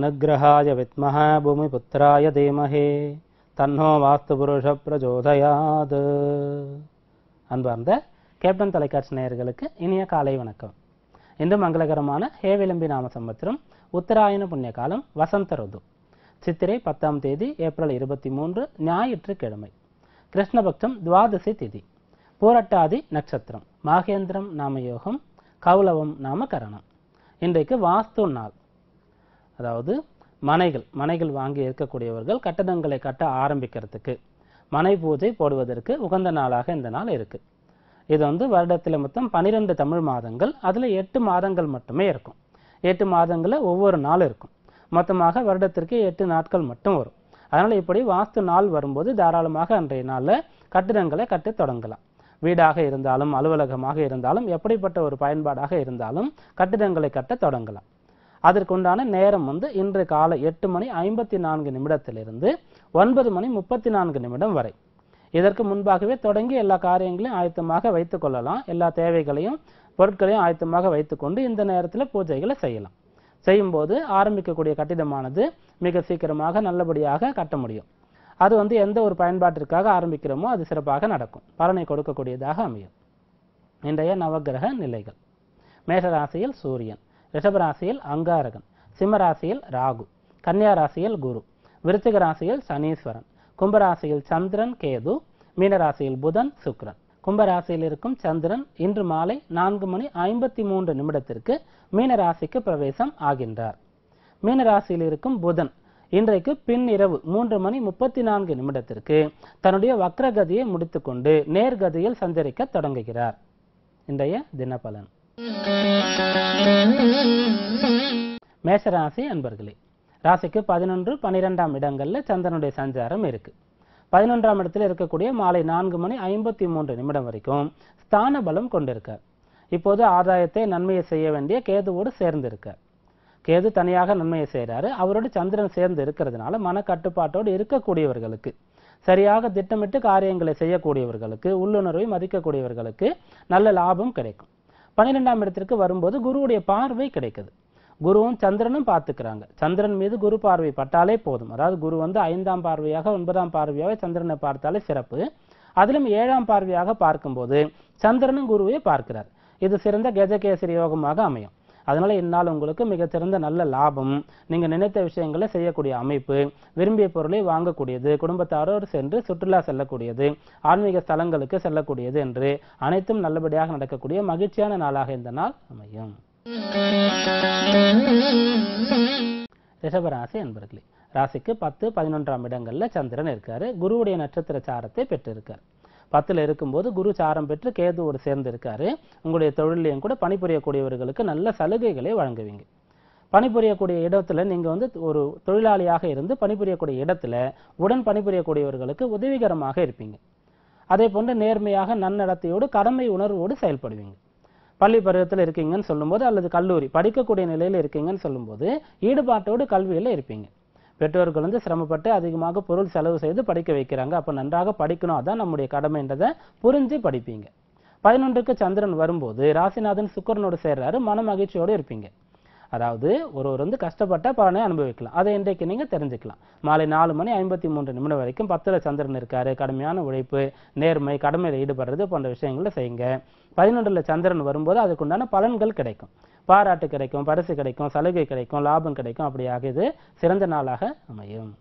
அனுகிரகாய வித்மஹ பூமிபுத்திராய தீமஹே தன்னோ வாஸ்து புருஷ பிரஜோதயாது அன்பார்ந்த கேப்டன் தொலைக்காட்சி நேயர்களுக்கு இனிய காலை வணக்கம் இன்று மங்களகரமான ஹேவிளம்பி நாம சம்பத்திரம் உத்தராயண புண்ணிய காலம் வசந்த ருது சித்திரை பத்தாம் தேதி ஏப்ரல் இருபத்தி மூன்று ஞாயிற்றுக்கிழமை கிருஷ்ணபக்ஷம் துவாதசி திதி பூரட்டாதி நட்சத்திரம் மாகேந்திரம் நாமயோகம் கௌலவம் நாம கரணம் இன்றைக்கு வாஸ்து நாள் அதாவது மனைகள் மனைகள் வாங்கி இருக்கக்கூடியவர்கள் கட்டடங்களை கட்ட ஆரம்பிக்கிறதுக்கு மனை பூஜை போடுவதற்கு உகந்த நாளாக இந்த நாள் இருக்கு இது வந்து வருடத்தில் மொத்தம் பன்னிரெண்டு தமிழ் மாதங்கள் அதில் எட்டு மாதங்கள் மட்டுமே இருக்கும் எட்டு மாதங்களில் ஒவ்வொரு நாள் இருக்கும் மொத்தமாக வருடத்திற்கு எட்டு நாட்கள் மட்டும் வரும் அதனால் இப்படி வாஸ்து நாள் வரும்போது தாராளமாக அன்றைய நாளில் கட்டிடங்களை கட்டத் தொடங்கலாம் வீடாக இருந்தாலும் அலுவலகமாக இருந்தாலும் எப்படிப்பட்ட ஒரு பயன்பாடாக இருந்தாலும் கட்டிடங்களை கட்ட தொடங்கலாம் அதற்குண்டான நேரம் வந்து இன்று காலை எட்டு மணி ஐம்பத்தி நான்கு நிமிடத்திலிருந்து ஒன்பது மணி முப்பத்தி நான்கு நிமிடம் வரை இதற்கு முன்பாகவே தொடங்கி எல்லா காரியங்களையும் ஆயத்தமாக வைத்துக் கொள்ளலாம் எல்லா தேவைகளையும் பொருட்களையும் ஆயத்தமாக வைத்துக்கொண்டு இந்த நேரத்தில் பூஜைகளை செய்யலாம் செய்யும்போது ஆரம்பிக்கக்கூடிய கட்டிடமானது மிக சீக்கிரமாக நல்லபடியாக கட்ட முடியும் அது வந்து எந்த ஒரு பயன்பாட்டிற்காக ஆரம்பிக்கிறோமோ அது சிறப்பாக நடக்கும் பலனை கொடுக்கக்கூடியதாக அமையும் இன்றைய நவக்கிரக நிலைகள் மேஷராசியில் சூரியன் ரிஷபராசியில் அங்காரகன் சிம்மராசியில் ராகு கன்னியா ராசியில் குரு விருச்சிக ராசியில் சனீஸ்வரன் கும்பராசியில் சந்திரன் கேது மீனராசியில் புதன் சுக்கிரன் கும்பராசியில் இருக்கும் சந்திரன் இன்று மாலை நான்கு மணி ஐம்பத்தி மூன்று நிமிடத்திற்கு மீனராசிக்கு பிரவேசம் ஆகின்றார் மீனராசியில் இருக்கும் புதன் இன்றைக்கு பின் இரவு மூன்று மணி முப்பத்தி நான்கு நிமிடத்திற்கு தன்னுடைய வக்ரகதியை முடித்துக்கொண்டு நேர்கதியில் சஞ்சரிக்க தொடங்குகிறார் இன்றைய தினபலன் மேஷராசி அன்பர்களே ராசிக்கு பதினொன்று பனிரெண்டாம் இடங்கள்ல சந்திரனுடைய சஞ்சாரம் இருக்கு பதினொன்றாம் இடத்துல இருக்கக்கூடிய மாலை நான்கு மணி ஐம்பத்தி மூன்று நிமிடம் வரைக்கும் ஸ்தான பலம் கொண்டிருக்கார் இப்போது ஆதாயத்தை நன்மையை செய்ய வேண்டிய கேதுவோடு சேர்ந்து இருக்கார் கேது தனியாக நன்மையை செய்கிறாரு அவரோடு சந்திரன் சேர்ந்து இருக்கிறதுனால மனக்கட்டுப்பாட்டோடு இருக்கக்கூடியவர்களுக்கு சரியாக திட்டமிட்டு காரியங்களை செய்யக்கூடியவர்களுக்கு உள்ளுணர்வை மதிக்கக்கூடியவர்களுக்கு நல்ல லாபம் கிடைக்கும் பன்னிரெண்டாம் இடத்திற்கு வரும்போது குருவுடைய பார்வை கிடைக்குது குருவும் சந்திரனும் பார்த்துக்கிறாங்க சந்திரன் மீது குரு பார்வை பட்டாலே போதும் அதாவது குரு வந்து ஐந்தாம் பார்வையாக ஒன்பதாம் பார்வையாக சந்திரனை பார்த்தாலே சிறப்பு அதிலும் ஏழாம் பார்வையாக பார்க்கும்போது சந்திரனும் குருவை பார்க்கிறார் இது சிறந்த கஜகேசரி யோகமாக அமையும் அதனால இந்நாள் உங்களுக்கு மிகச்சிறந்த நல்ல லாபம் நீங்க நினைத்த விஷயங்களை செய்யக்கூடிய அமைப்பு விரும்பிய பொருளை வாங்கக்கூடியது குடும்பத்தாரோடு சென்று சுற்றுலா செல்லக்கூடியது ஆன்மீக ஸ்தலங்களுக்கு செல்லக்கூடியது என்று அனைத்தும் நல்லபடியாக நடக்கக்கூடிய மகிழ்ச்சியான நாளாக இந்த நாள் அமையும் ரிஷபராசி அன்பர்களே ராசிக்கு பத்து பதினொன்றாம் இடங்கள்ல சந்திரன் இருக்காரு குருவுடைய நட்சத்திர சாரத்தை பெற்றிருக்கார் பத்துல இருக்கும்போது குரு சாரம் பெற்று கேதுவோடு சேர்ந்து இருக்காரு உங்களுடைய தொழிலையும் கூட பணிபுரியக்கூடியவர்களுக்கு நல்ல சலுகைகளை வழங்குவீங்க பணிபுரியக்கூடிய இடத்துல நீங்க வந்து ஒரு தொழிலாளியாக இருந்து பணிபுரியக்கூடிய இடத்துல உடன் பணிபுரியக்கூடியவர்களுக்கு உதவிகரமாக இருப்பீங்க அதே போன்று நேர்மையாக நன்னடத்தையோடு கடமை உணர்வோடு செயல்படுவீங்க பள்ளி பருவத்தில் இருக்கீங்கன்னு சொல்லும்போது அல்லது கல்லூரி படிக்கக்கூடிய நிலையில் இருக்கீங்கன்னு சொல்லும்போது ஈடுபாட்டோடு கல்வியில் இருப்பீங்க பெற்றோர்கள் வந்து சிரமப்பட்டு அதிகமாக பொருள் செலவு செய்து படிக்க வைக்கிறாங்க அப்போ நன்றாக படிக்கணும் அதான் நம்முடைய கடமைன்றதை புரிஞ்சு படிப்பீங்க பதினொன்றுக்கு சந்திரன் வரும்போது ராசிநாதன் சுக்கரனோடு சேர்றாரு மன மகிழ்ச்சியோடு இருப்பீங்க அதாவது ஒருவர் வந்து கஷ்டப்பட்ட பலனை அனுபவிக்கலாம் அதை இன்றைக்கு நீங்க தெரிஞ்சுக்கலாம் மாலை நாலு மணி ஐம்பத்தி மூன்று நிமிடம் வரைக்கும் பத்துல சந்திரன் இருக்காரு கடுமையான உழைப்பு நேர்மை கடமையில் ஈடுபடுறது போன்ற விஷயங்களை செய்யுங்க பதினொன்றுல சந்திரன் வரும்போது அதுக்குண்டான பலன்கள் கிடைக்கும் பாராட்டு கிடைக்கும் பரிசு கிடைக்கும் சலுகை கிடைக்கும் லாபம் கிடைக்கும் அப்படியாக இது சிறந்த நாளாக அமையும்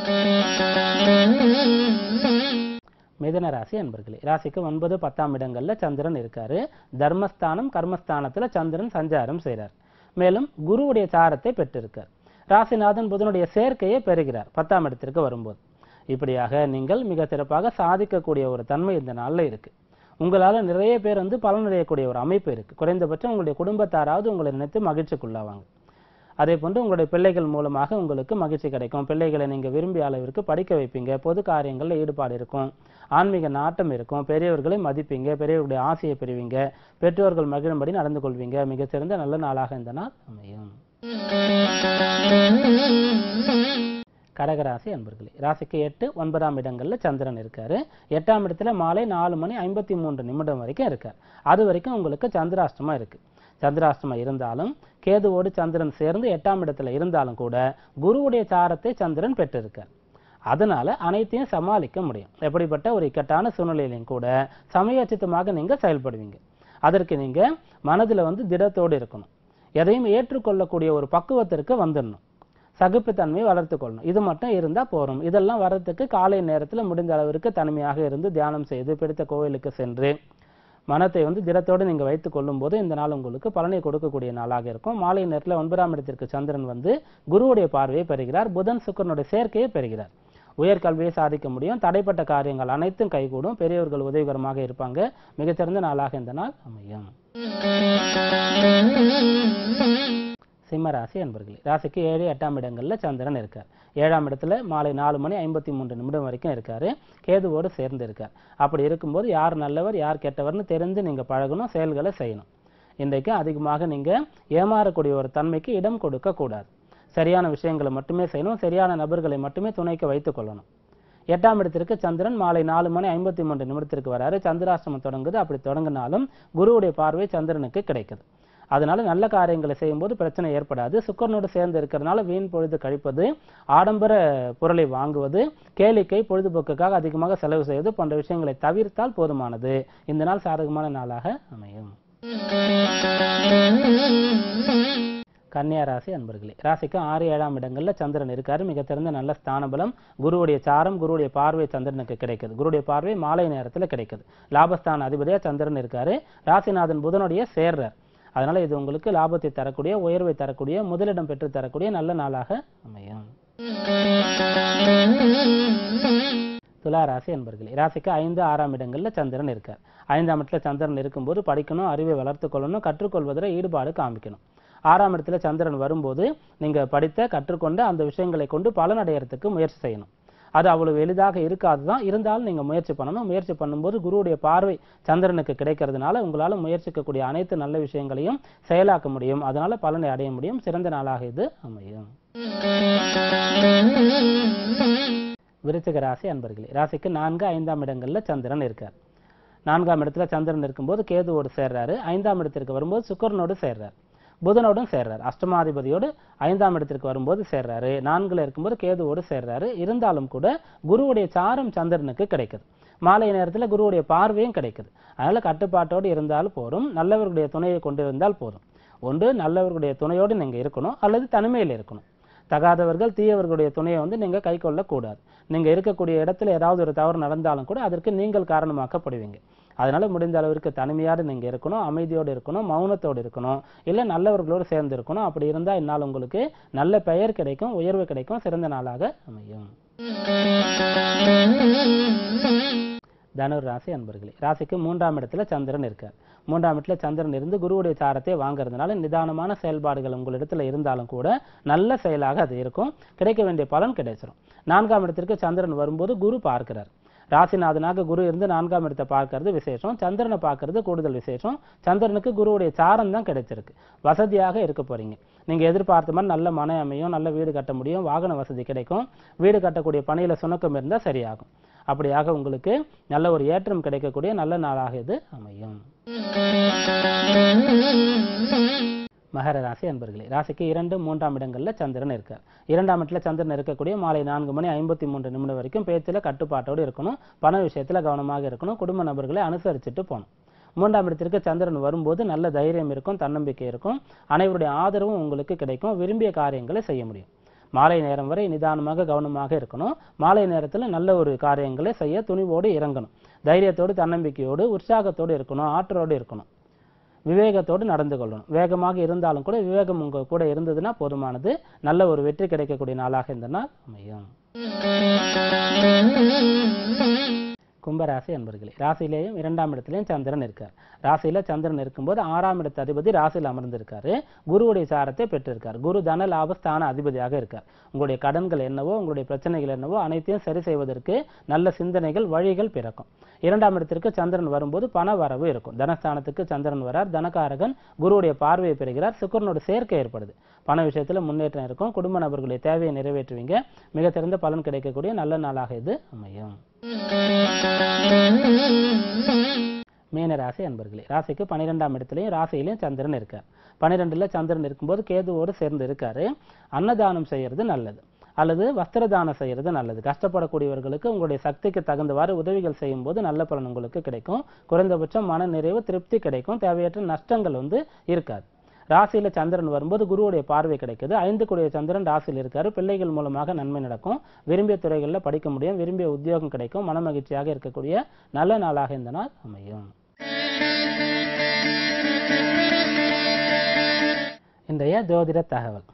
மிதன ராசி அன்பர்களே ராசிக்கு ஒன்பது பத்தாம் இடங்கள்ல சந்திரன் இருக்காரு தர்மஸ்தானம் கர்மஸ்தானத்துல சந்திரன் சஞ்சாரம் செய்றார் மேலும் குருவுடைய சாரத்தை பெற்றிருக்கார் ராசிநாதன் புதனுடைய சேர்க்கையை பெறுகிறார் பத்தாம் இடத்திற்கு வரும்போது இப்படியாக நீங்கள் மிக சிறப்பாக சாதிக்கக்கூடிய ஒரு தன்மை இந்த நாள்ல இருக்கு உங்களால நிறைய பேர் வந்து பலனடையக்கூடிய ஒரு அமைப்பு இருக்கு குறைந்தபட்சம் உங்களுடைய குடும்பத்தாராவது உங்களை நினைத்து மகிழ்ச்சிக்குள்ளாவாங்க அதே போன்று உங்களுடைய பிள்ளைகள் மூலமாக உங்களுக்கு மகிழ்ச்சி கிடைக்கும் பிள்ளைகளை நீங்க விரும்பிய அளவிற்கு படிக்க வைப்பீங்க பொது காரியங்கள்ல ஈடுபாடு இருக்கும் ஆன்மீக நாட்டம் இருக்கும் பெரியவர்களை மதிப்பீங்க பெரியவர்களுடைய ஆசையை பெறுவீங்க பெற்றோர்கள் மகிழும்படி நடந்து கொள்வீங்க மிகச்சிறந்த நல்ல நாளாக இந்த நாள் அமையும் கடகராசி அன்பர்களே ராசிக்கு எட்டு ஒன்பதாம் இடங்கள்ல சந்திரன் இருக்காரு எட்டாம் இடத்துல மாலை நாலு மணி ஐம்பத்தி மூன்று நிமிடம் வரைக்கும் இருக்கார் அது வரைக்கும் உங்களுக்கு சந்திராஷ்டமா இருக்கு சந்திராஷ்டமம் இருந்தாலும் கேதுவோடு சந்திரன் சேர்ந்து எட்டாம் இடத்துல இருந்தாலும் கூட குருவுடைய சாரத்தை சந்திரன் பெற்றிருக்கார் அதனால அனைத்தையும் சமாளிக்க முடியும் எப்படிப்பட்ட ஒரு இக்கட்டான சூழ்நிலையிலையும் கூட சமயோச்சித்தமாக நீங்க செயல்படுவீங்க அதற்கு நீங்க மனதுல வந்து திடத்தோடு இருக்கணும் எதையும் ஏற்றுக்கொள்ளக்கூடிய ஒரு பக்குவத்திற்கு வந்துடணும் சகிப்புத்தன்மையை வளர்த்து கொள்ளணும் இது மட்டும் இருந்தா போதும் இதெல்லாம் வர்றதுக்கு காலை நேரத்துல முடிந்த அளவிற்கு தனிமையாக இருந்து தியானம் செய்து பிடித்த கோவிலுக்கு சென்று மனத்தை வந்து திடத்தோடு நீங்க வைத்துக் கொள்ளும்போது இந்த நாள் உங்களுக்கு பலனை கொடுக்கக்கூடிய நாளாக இருக்கும் மாலை நேரத்துல ஒன்பதாம் இடத்திற்கு சந்திரன் வந்து குருவுடைய பார்வையை பெறுகிறார் புதன் சுக்கரனுடைய சேர்க்கையை பெறுகிறார் உயர்கல்வியை சாதிக்க முடியும் தடைப்பட்ட காரியங்கள் அனைத்தும் கைகூடும் பெரியவர்கள் உதவிகரமாக இருப்பாங்க மிகச்சிறந்த நாளாக இந்த நாள் அமையும் சிம்ம ராசி அன்பர்களே ராசிக்கு ஏழு எட்டாம் இடங்கள்ல சந்திரன் இருக்கார் ஏழாம் இடத்துல மாலை நாலு மணி ஐம்பத்தி மூன்று நிமிடம் வரைக்கும் இருக்காரு கேதுவோடு சேர்ந்து இருக்கார் அப்படி இருக்கும்போது யார் நல்லவர் யார் கெட்டவர்னு தெரிந்து நீங்க பழகணும் செயல்களை செய்யணும் இன்றைக்கு அதிகமாக நீங்க ஏமாறக்கூடிய ஒரு தன்மைக்கு இடம் கொடுக்க கூடாது சரியான விஷயங்களை மட்டுமே செய்யணும் சரியான நபர்களை மட்டுமே துணைக்கு வைத்துக் கொள்ளணும் எட்டாம் இடத்திற்கு சந்திரன் மாலை நாலு மணி ஐம்பத்தி மூன்று நிமிடத்திற்கு வராரு சந்திராஷ்டமம் தொடங்குது அப்படி தொடங்கினாலும் குருவுடைய பார்வை சந்திரனுக்கு கிடைக்குது அதனால நல்ல காரியங்களை செய்யும்போது பிரச்சனை ஏற்படாது சுக்கரனோடு சேர்ந்து இருக்கிறதுனால வீண் பொழுது கழிப்பது ஆடம்பர பொருளை வாங்குவது கேளிக்கை பொழுதுபோக்குக்காக அதிகமாக செலவு செய்வது போன்ற விஷயங்களை தவிர்த்தால் போதுமானது இந்த நாள் சாதகமான நாளாக அமையும் கன்னியா ராசி அன்பர்களே ராசிக்கு ஆறு ஏழாம் இடங்கள்ல சந்திரன் இருக்காரு மிக திறந்த நல்ல ஸ்தான பலம் குருவுடைய சாரம் குருவுடைய பார்வை சந்திரனுக்கு கிடைக்குது குருவுடைய பார்வை மாலை நேரத்துல கிடைக்குது லாபஸ்தான அதிபதியா சந்திரன் இருக்காரு ராசிநாதன் புதனுடைய சேர்றார் அதனால இது உங்களுக்கு லாபத்தை தரக்கூடிய உயர்வை தரக்கூடிய முதலிடம் பெற்று தரக்கூடிய நல்ல நாளாக அமையும் துலா ராசி என்பர்களே ராசிக்கு ஐந்து ஆறாம் இடங்கள்ல சந்திரன் இருக்கார் ஐந்தாம் இடத்துல சந்திரன் இருக்கும்போது படிக்கணும் அறிவை வளர்த்து கொள்ளணும் கற்றுக்கொள்வதில் ஈடுபாடு காமிக்கணும் ஆறாம் இடத்துல சந்திரன் வரும்போது நீங்க படித்த கற்றுக்கொண்ட அந்த விஷயங்களை கொண்டு பலனடையறதுக்கு முயற்சி செய்யணும் அது அவ்வளவு எளிதாக இருக்காது தான் இருந்தாலும் நீங்க முயற்சி பண்ணணும் முயற்சி பண்ணும்போது குருவுடைய பார்வை சந்திரனுக்கு கிடைக்கிறதுனால உங்களால முயற்சிக்கக்கூடிய அனைத்து நல்ல விஷயங்களையும் செயலாக்க முடியும் அதனால பலனை அடைய முடியும் சிறந்த நாளாக இது அமையும் விருச்சிக ராசி அன்பர்களே ராசிக்கு நான்கு ஐந்தாம் இடங்கள்ல சந்திரன் இருக்கார் நான்காம் இடத்துல சந்திரன் இருக்கும்போது கேதுவோடு சேர்றாரு ஐந்தாம் இடத்திற்கு வரும்போது சுக்கரனோடு சேர்றார் புதனோடும் சேர்றாரு அஷ்டமாதிபதியோடு ஐந்தாம் இடத்திற்கு வரும்போது சேர்றாரு நான்குல இருக்கும்போது கேதுவோடு சேர்றாரு இருந்தாலும் கூட குருவுடைய சாரம் சந்திரனுக்கு கிடைக்குது மாலை நேரத்துல குருவுடைய பார்வையும் கிடைக்குது அதனால கட்டுப்பாட்டோடு இருந்தாலும் போதும் நல்லவர்களுடைய துணையை கொண்டு இருந்தால் போதும் ஒன்று நல்லவர்களுடைய துணையோடு நீங்க இருக்கணும் அல்லது தனிமையில் இருக்கணும் தகாதவர்கள் தீயவர்களுடைய துணையை வந்து நீங்க கை கொள்ளக்கூடாது நீங்க இருக்கக்கூடிய இடத்துல ஏதாவது ஒரு தவறு நடந்தாலும் கூட அதற்கு நீங்கள் காரணமாக்கப்படுவீங்க அதனால முடிந்த அளவிற்கு தனிமையோடு நீங்க இருக்கணும் அமைதியோடு இருக்கணும் மௌனத்தோடு இருக்கணும் இல்ல நல்லவர்களோடு சேர்ந்து இருக்கணும் அப்படி இருந்தா இந்நாள் உங்களுக்கு நல்ல பெயர் கிடைக்கும் உயர்வு கிடைக்கும் சிறந்த நாளாக அமையும் தனுர் ராசி அன்பர்களே ராசிக்கு மூன்றாம் இடத்துல சந்திரன் இருக்கார் மூன்றாம் இடத்துல சந்திரன் இருந்து குருவுடைய சாரத்தை வாங்குறதுனால நிதானமான செயல்பாடுகள் உங்களிடத்துல இருந்தாலும் கூட நல்ல செயலாக அது இருக்கும் கிடைக்க வேண்டிய பலன் கிடைச்சிரும் நான்காம் இடத்திற்கு சந்திரன் வரும்போது குரு பார்க்கிறார் ராசிநாதனாக குரு இருந்து நான்காம் இடத்தை பார்க்கறது விசேஷம் சந்திரனை பார்க்கறது கூடுதல் விசேஷம் சந்திரனுக்கு குருவுடைய சாரம் தான் கிடைச்சிருக்கு வசதியாக இருக்க போறீங்க நீங்க எதிர்பார்த்த மாதிரி நல்ல மனை அமையும் நல்ல வீடு கட்ட முடியும் வாகன வசதி கிடைக்கும் வீடு கட்டக்கூடிய பணியில சுணக்கம் இருந்தா சரியாகும் அப்படியாக உங்களுக்கு நல்ல ஒரு ஏற்றம் கிடைக்கக்கூடிய நல்ல நாளாக இது அமையும் மகர ராசி அன்பர்களே ராசிக்கு இரண்டு மூன்றாம் இடங்கள்ல சந்திரன் இருக்கார் இரண்டாம் இடத்துல சந்திரன் இருக்கக்கூடிய மாலை நான்கு மணி ஐம்பத்தி மூன்று நிமிடம் வரைக்கும் பேச்சுல கட்டுப்பாட்டோடு இருக்கணும் பண விஷயத்துல கவனமாக இருக்கணும் குடும்ப நபர்களை அனுசரிச்சுட்டு போகணும் மூன்றாம் இடத்திற்கு சந்திரன் வரும்போது நல்ல தைரியம் இருக்கும் தன்னம்பிக்கை இருக்கும் அனைவருடைய ஆதரவும் உங்களுக்கு கிடைக்கும் விரும்பிய காரியங்களை செய்ய முடியும் மாலை நேரம் வரை நிதானமாக கவனமாக இருக்கணும் மாலை நேரத்துல நல்ல ஒரு காரியங்களை செய்ய துணிவோடு இறங்கணும் தைரியத்தோடு தன்னம்பிக்கையோடு உற்சாகத்தோடு இருக்கணும் ஆற்றலோடு இருக்கணும் விவேகத்தோடு நடந்து கொள்ளணும் வேகமாக இருந்தாலும் கூட விவேகம் உங்க கூட இருந்ததுன்னா போதுமானது நல்ல ஒரு வெற்றி கிடைக்கக்கூடிய நாளாக இந்த நாள் அமையும் கும்பராசி அன்பர்களே ராசியிலேயும் இரண்டாம் இடத்திலேயும் சந்திரன் இருக்கார் ராசியில சந்திரன் இருக்கும்போது ஆறாம் இடத்து அதிபதி ராசியில் அமர்ந்திருக்காரு குருவுடைய சாரத்தை பெற்றிருக்கார் குரு தன லாபஸ்தான அதிபதியாக இருக்கார் உங்களுடைய கடன்கள் என்னவோ உங்களுடைய பிரச்சனைகள் என்னவோ அனைத்தையும் சரி செய்வதற்கு நல்ல சிந்தனைகள் வழிகள் பிறக்கும் இரண்டாம் இடத்திற்கு சந்திரன் வரும்போது பண வரவு இருக்கும் தனஸ்தானத்துக்கு சந்திரன் வரார் தனகாரகன் குருவுடைய பார்வையை பெறுகிறார் சுக்கரனோட சேர்க்கை ஏற்படுது பண விஷயத்துல முன்னேற்றம் இருக்கும் குடும்ப நபர்களுடைய தேவையை நிறைவேற்றுவீங்க மிக சிறந்த பலன் கிடைக்கக்கூடிய நல்ல நாளாக இது அமையும் மீன மீனராசி அன்பர்களே ராசிக்கு பன்னிரெண்டாம் இடத்துலையும் ராசியிலையும் சந்திரன் இருக்கார் பன்னிரெண்டுல சந்திரன் இருக்கும்போது கேதுவோடு சேர்ந்து இருக்காரு அன்னதானம் செய்யறது நல்லது அல்லது வஸ்திரதானம் செய்யறது நல்லது கஷ்டப்படக்கூடியவர்களுக்கு உங்களுடைய சக்திக்கு தகுந்தவாறு உதவிகள் செய்யும்போது நல்ல பலன் உங்களுக்கு கிடைக்கும் குறைந்தபட்சம் மன நிறைவு திருப்தி கிடைக்கும் தேவையற்ற நஷ்டங்கள் வந்து இருக்காது ராசியில சந்திரன் வரும்போது குருவுடைய பார்வை கிடைக்குது ஐந்து கூடிய சந்திரன் ராசியில் இருக்காரு பிள்ளைகள் மூலமாக நன்மை நடக்கும் விரும்பிய துறைகளில் படிக்க முடியும் விரும்பிய உத்தியோகம் கிடைக்கும் மன மகிழ்ச்சியாக இருக்கக்கூடிய நல்ல நாளாக இந்த நாள் அமையும் இன்றைய ஜோதிட தகவல்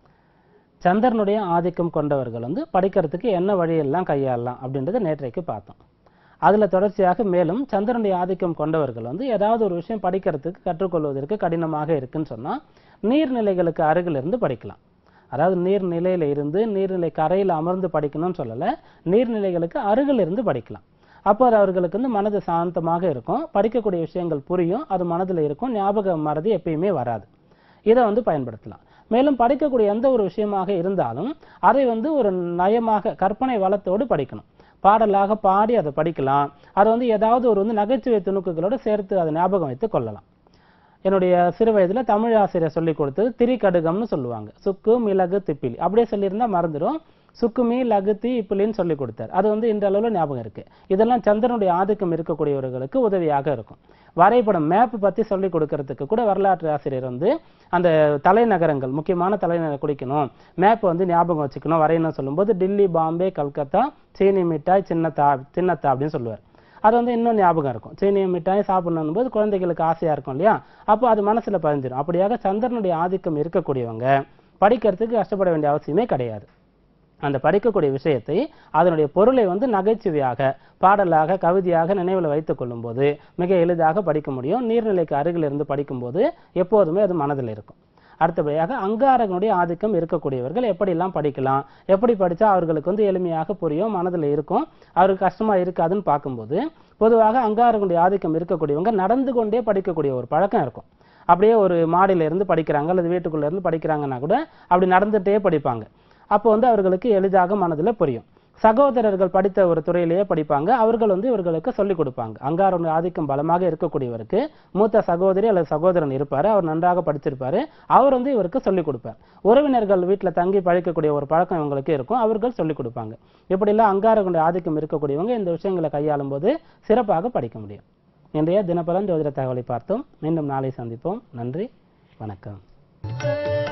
சந்திரனுடைய ஆதிக்கம் கொண்டவர்கள் வந்து படிக்கிறதுக்கு என்ன வழியெல்லாம் கையாளலாம் அப்படின்றத நேற்றைக்கு பார்த்தோம் அதுல தொடர்ச்சியாக மேலும் சந்திரனுடைய ஆதிக்கம் கொண்டவர்கள் வந்து ஏதாவது ஒரு விஷயம் படிக்கிறதுக்கு கற்றுக்கொள்வதற்கு கடினமாக இருக்குன்னு சொன்னா நீர்நிலைகளுக்கு அருகில் இருந்து படிக்கலாம் அதாவது நீர்நிலையில இருந்து நீர்நிலை கரையில் அமர்ந்து படிக்கணும்னு சொல்லல நீர்நிலைகளுக்கு அருகில் இருந்து படிக்கலாம் அப்போ அது அவர்களுக்கு வந்து மனது சாந்தமாக இருக்கும் படிக்கக்கூடிய விஷயங்கள் புரியும் அது மனதில் இருக்கும் ஞாபக மறதி எப்பயுமே வராது இதை வந்து பயன்படுத்தலாம் மேலும் படிக்கக்கூடிய எந்த ஒரு விஷயமாக இருந்தாலும் அதை வந்து ஒரு நயமாக கற்பனை வளத்தோடு படிக்கணும் பாடலாக பாடி அதை படிக்கலாம் அதை வந்து ஏதாவது ஒரு வந்து நகைச்சுவை துணுக்குகளோடு சேர்த்து அதை ஞாபகம் வைத்து கொள்ளலாம் என்னுடைய சிறு வயதுல தமிழ் ஆசிரியர் சொல்லி கொடுத்தது திரிகடுகம்னு சொல்லுவாங்க சுக்கு மிளகு திப்பிலி அப்படியே சொல்லியிருந்தா மறந்துடும் சுக்குமி லகு தீ இப்பிலின்னு சொல்லி கொடுத்தார் அது வந்து இந்த அளவுல ஞாபகம் இருக்கு இதெல்லாம் சந்திரனுடைய ஆதிக்கம் இருக்கக்கூடியவர்களுக்கு உதவியாக இருக்கும் வரைபடம் மேப் பத்தி சொல்லி கொடுக்கறதுக்கு கூட வரலாற்று ஆசிரியர் வந்து அந்த தலைநகரங்கள் முக்கியமான தலைநகர் குடிக்கணும் மேப் வந்து ஞாபகம் வச்சுக்கணும் வரையணும் சொல்லும்போது டில்லி பாம்பே கல்கத்தா சீனி மிட்டாய் சின்னத்தா சின்னத்தா அப்படின்னு சொல்லுவார் அது வந்து இன்னும் ஞாபகம் இருக்கும் சீனி மிட்டாய் சாப்பிடணும் போது குழந்தைகளுக்கு ஆசையா இருக்கும் இல்லையா அப்போ அது மனசுல பதிஞ்சிடும் அப்படியாக சந்திரனுடைய ஆதிக்கம் இருக்கக்கூடியவங்க படிக்கிறதுக்கு கஷ்டப்பட வேண்டிய அவசியமே கிடையாது அந்த படிக்கக்கூடிய விஷயத்தை அதனுடைய பொருளை வந்து நகைச்சுவையாக பாடலாக கவிதையாக நினைவில் வைத்துக் கொள்ளும்போது மிக எளிதாக படிக்க முடியும் நீர்நிலைக்கு அருகில் இருந்து படிக்கும்போது எப்போதுமே அது மனதில் இருக்கும் அடுத்தபடியாக அங்காரகனுடைய ஆதிக்கம் இருக்கக்கூடியவர்கள் எப்படியெல்லாம் படிக்கலாம் எப்படி படிச்சா அவர்களுக்கு வந்து எளிமையாக புரியும் மனதில் இருக்கும் அவருக்கு கஷ்டமா இருக்காதுன்னு பார்க்கும்போது பொதுவாக அங்காரகனுடைய ஆதிக்கம் இருக்கக்கூடியவங்க நடந்து கொண்டே படிக்கக்கூடிய ஒரு பழக்கம் இருக்கும் அப்படியே ஒரு மாடியில இருந்து படிக்கிறாங்க அல்லது வீட்டுக்குள்ள இருந்து படிக்கிறாங்கன்னா கூட அப்படி நடந்துட்டே படிப்பாங்க அப்போ வந்து அவர்களுக்கு எளிதாக மனதில் புரியும் சகோதரர்கள் படித்த ஒரு துறையிலேயே படிப்பாங்க அவர்கள் வந்து இவர்களுக்கு சொல்லிக் கொடுப்பாங்க அங்காரனுடைய ஆதிக்கம் பலமாக இருக்கக்கூடியவருக்கு மூத்த சகோதரி அல்லது சகோதரன் இருப்பாரு அவர் நன்றாக படிச்சிருப்பாரு அவர் வந்து இவருக்கு சொல்லிக் கொடுப்பார் உறவினர்கள் வீட்டில் தங்கி பழிக்கக்கூடிய ஒரு பழக்கம் இவங்களுக்கு இருக்கும் அவர்கள் சொல்லிக் கொடுப்பாங்க இப்படிலாம் அங்காரனுடைய ஆதிக்கம் இருக்கக்கூடியவங்க இந்த விஷயங்களை கையாளும் போது சிறப்பாக படிக்க முடியும் இன்றைய தினப்பலன் ஜோதிட தகவலை பார்த்தோம் மீண்டும் நாளை சந்திப்போம் நன்றி வணக்கம்